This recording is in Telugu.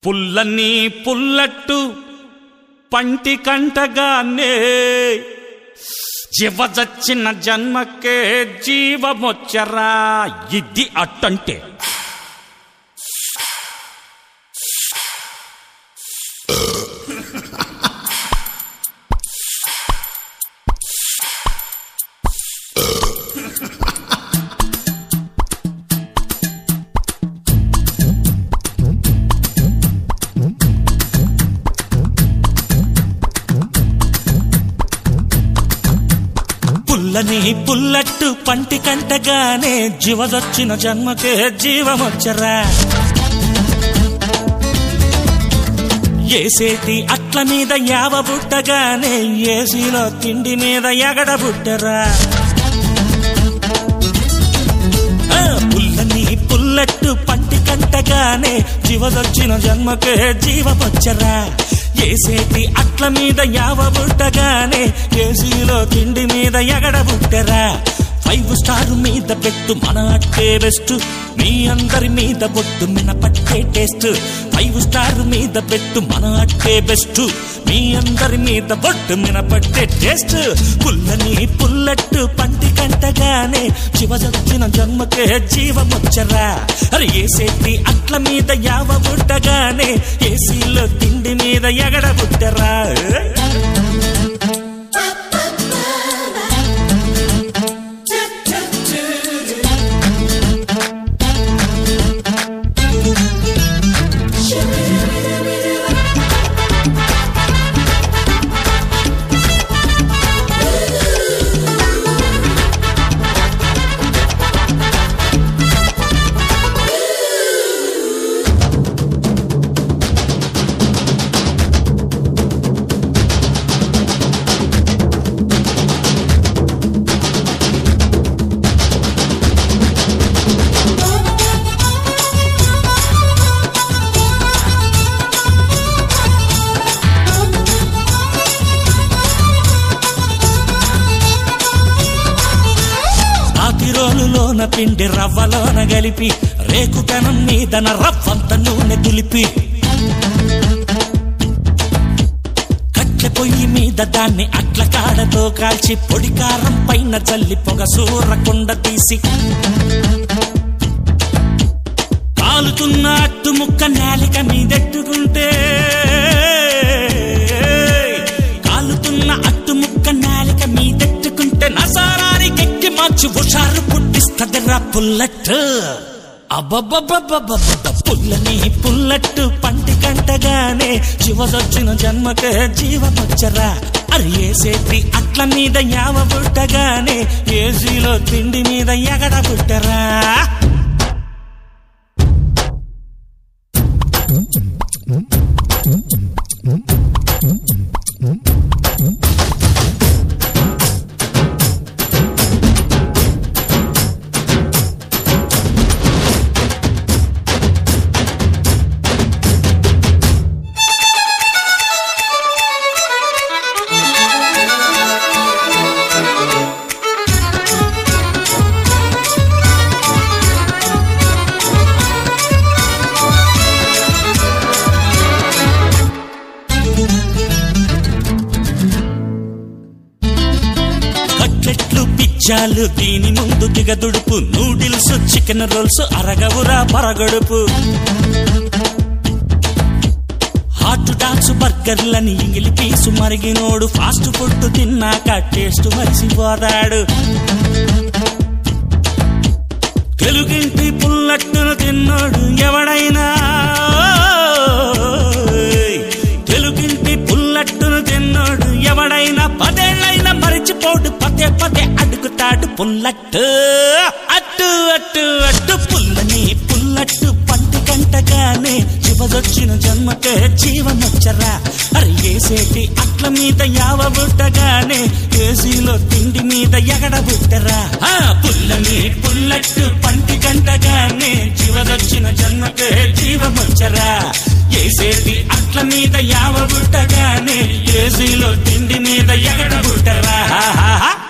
పుల్లని పుల్లట్టు పంటి కంటగానే జీవజచ్చిన జన్మకే జీవమొచ్చరా ఇది అట్టంటే పుల్లని పుల్లట్టు పంటి కంటగానే జీవదొచ్చిన జన్మకే జీవమొచ్చరా ఏసేటి అట్ల మీద యావ బుట్టగానే ఏసీలో తిండి మీద ఎగడ బుట్టరా ఆ, పుల్లని పుల్లట్టు పంటి కంటగానే జీవదొచ్చిన జన్మకే జీవమొచ్చరా ఏసేటి అట్ల మీద యావ బుట్టగానే ఏసీలో తిండి మీద ఎగడ బుట్టరా ఫైవ్ స్టార్ మీద పెట్టు మన అట్టే బెస్ట్ మీ అందరి మీద బొట్టు మిన పట్టే టేస్ట్ ఫైవ్ స్టార్ మీద పెట్టు మన అట్టే బెస్ట్ మీ అందరి మీద బొట్టు మిన పట్టే టేస్ట్ పుల్లని పుల్లట్టు పంటి కంటగానే శివజొచ్చిన జన్మకే జీవమొచ్చరా అరే ఏసేటి అట్ల మీద యావ బుట్టగానే ఏసీలో తిండి మీద ఎగడ బుట్టరా ఆతిరోలులోన పిండి రవ్వలోన గలిపి రేకు పెనం మీదన రవ్వంత నూనె దులిపి కట్ల పొయ్యి మీద దాన్ని అట్ల కాడతో కాల్చి పొడి కారం పైన చల్లి పొగ సూరకుండ తీసి కాలుతున్న అట్టు ముక్క నేలిక మీదెట్టుకుంటే కాలుతున్న అట్టు ముక్క నేలిక మీదెట్టుకుంటే నసారానికి ఎక్కి మార్చి హుషారు పుట్టిస్తదిరా పుల్లట్టు అబ్బబ్బబ్బబ్బబ్బబ్బ పుల్లని పుల్లట్టు పంటి కంటగానే శివదొచ్చిన జన్మకే జీవమొచ్చరా అరి ఏసేటి అట్ల మీద యావ బుట్టగానే ఏసీలో తిండి మీద ఎగడ బుట్టరా కట్లెట్లు పిజ్జాలు దీని ముందు దిగదుడుపు నూడిల్స్ చికెన్ రోల్స్ అరగవురా పరగడుపు హాట్ డాగ్స్ బర్గర్లని ఇంగిలి పీసు మరిగినోడు ఫాస్ట్ ఫుడ్ తిన్నాక టేస్ట్ మరిసిపోతాడు తెలుగింటి పుల్లట్టును తిన్నాడు ఎవడైనా తెలుగింటి పుల్లట్టును తిన్నాడు ఎవడైనా పదేళ్ళైనా మరిచిపోడు పదే పదే అడుగుతాడు పుల్లట్టు అట్టు అట్టు అట్టు పుల్లని పుల్లట్టు పంటి కంటగానే శివదొచ్చిన జన్మకే జీవమొచ్చరా అరే ఏసేటి అట్ల మీద యావ బుట్టగానే ఏసీలో తిండి మీద ఎగడ బుట్టరా ఆ పుల్లని పుల్లట్టు పంటి కంటగానే శివదొచ్చిన జన్మకే జీవమొచ్చరా ఏసేటి అట్ల మీద యావ బుట్టగానే ఏసీలో తిండి మీద ఎగడ బుట్టరా